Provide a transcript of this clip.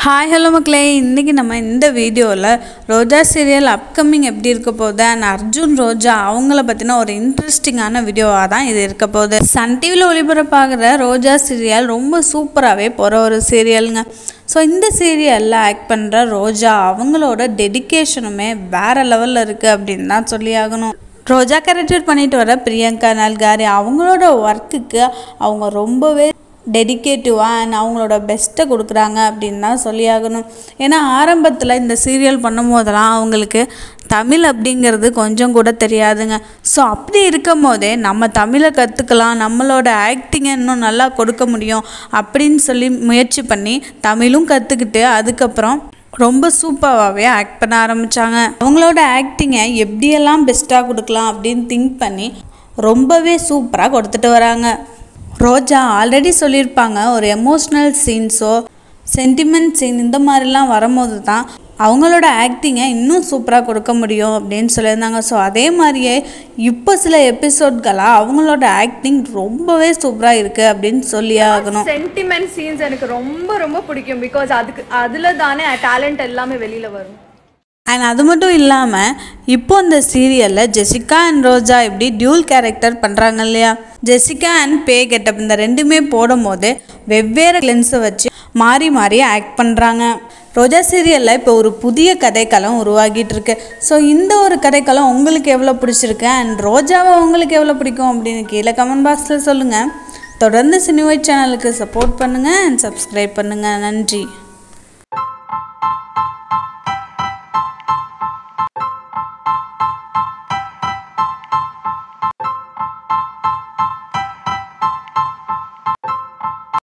hi hello மக்களே இன்றைக்கி நம்ம இந்த வீடியோவில் ரோஜா சீரியல் அப்கமிங் எப்படி இருக்க போகுது அண்ட் அர்ஜுன் ரோஜா அவங்கள பற்றின ஒரு இன்ட்ரெஸ்டிங்கான வீடியோவாக தான் இது இருக்க போகுது சன் டிவியில் ஒளிபரப்பாகிற ரோஜா சீரியல் ரொம்ப சூப்பராகவே போகிற ஒரு சீரியலுங்க ஸோ இந்த சீரியலில் ஆக்ட் பண்ணுற ரோஜா அவங்களோட டெடிகேஷனுமே வேறு லெவலில் இருக்குது அப்படின்னு தான் சொல்லி ஆகணும் ரோஜா கேரக்டர் பண்ணிட்டு வர பிரியங்கா நல்காரி அவங்களோட ஒர்க்குக்கு அவங்க ரொம்பவே டெடிகேட்டிவாக அண்ட் அவங்களோட பெஸ்ட்டை கொடுக்குறாங்க அப்படின்னு தான் சொல்லியாகணும் ஏன்னா ஆரம்பத்தில் இந்த சீரியல் பண்ணும்போதெல்லாம் அவங்களுக்கு தமிழ் அப்படிங்கிறது கொஞ்சம் கூட தெரியாதுங்க ஸோ அப்படி இருக்கும் போதே நம்ம தமிழை கற்றுக்கலாம் நம்மளோட ஆக்டிங்கை இன்னும் நல்லா கொடுக்க முடியும் அப்படின்னு சொல்லி முயற்சி பண்ணி தமிழும் கற்றுக்கிட்டு அதுக்கப்புறம் ரொம்ப சூப்பராகவே ஆக்ட் பண்ண ஆரம்பித்தாங்க அவங்களோட ஆக்டிங்கை எப்படியெல்லாம் பெஸ்ட்டாக கொடுக்கலாம் அப்படின்னு திங்க் பண்ணி ரொம்பவே சூப்பராக கொடுத்துட்டு வராங்க ரோஜா ஆல்ரெடி சொல்லியிருப்பாங்க ஒரு எமோஷ்னல் சீன்ஸோ சென்டிமெண்ட் சீன் இந்த மாதிரிலாம் வரும்போது தான் அவங்களோட ஆக்டிங்கை இன்னும் சூப்பராக கொடுக்க முடியும் அப்படின்னு சொல்லியிருந்தாங்க ஸோ அதே மாதிரியே இப்போ சில எபிசோட்களாக அவங்களோட ஆக்டிங் ரொம்பவே சூப்பராக இருக்குது அப்படின்னு சொல்லி ஆகணும் சென்டிமெண்ட் சீன்ஸ் எனக்கு ரொம்ப ரொம்ப பிடிக்கும் பிகாஸ் அதுக்கு அதில் தானே டேலண்ட் எல்லாமே வெளியில் வரும் அண்ட் அது மட்டும் இல்லாமல் இப்போ இந்த சீரியலில் ஜெசிகா அண்ட் ரோஜா இப்படி டியூல் கேரக்டர் பண்ணுறாங்க இல்லையா ஜெசிகா அண்ட் பே கெட்டப் இந்த ரெண்டுமே போடும்போது வெவ்வேறு லென்ஸை வச்சு மாறி மாறி ஆக்ட் பண்ணுறாங்க ரோஜா சீரியலில் இப்போ ஒரு புதிய கதைக்களம் உருவாகிட்டு இருக்கு ஸோ இந்த ஒரு கதைக்களம் உங்களுக்கு எவ்வளோ பிடிச்சிருக்கு அண்ட் ரோஜாவை உங்களுக்கு எவ்வளோ பிடிக்கும் அப்படின்னு கீழே கமெண்ட் பாக்ஸில் சொல்லுங்கள் தொடர்ந்து சினிவை சேனலுக்கு சப்போர்ட் பண்ணுங்கள் அண்ட் சப்ஸ்கிரைப் பண்ணுங்கள் நன்றி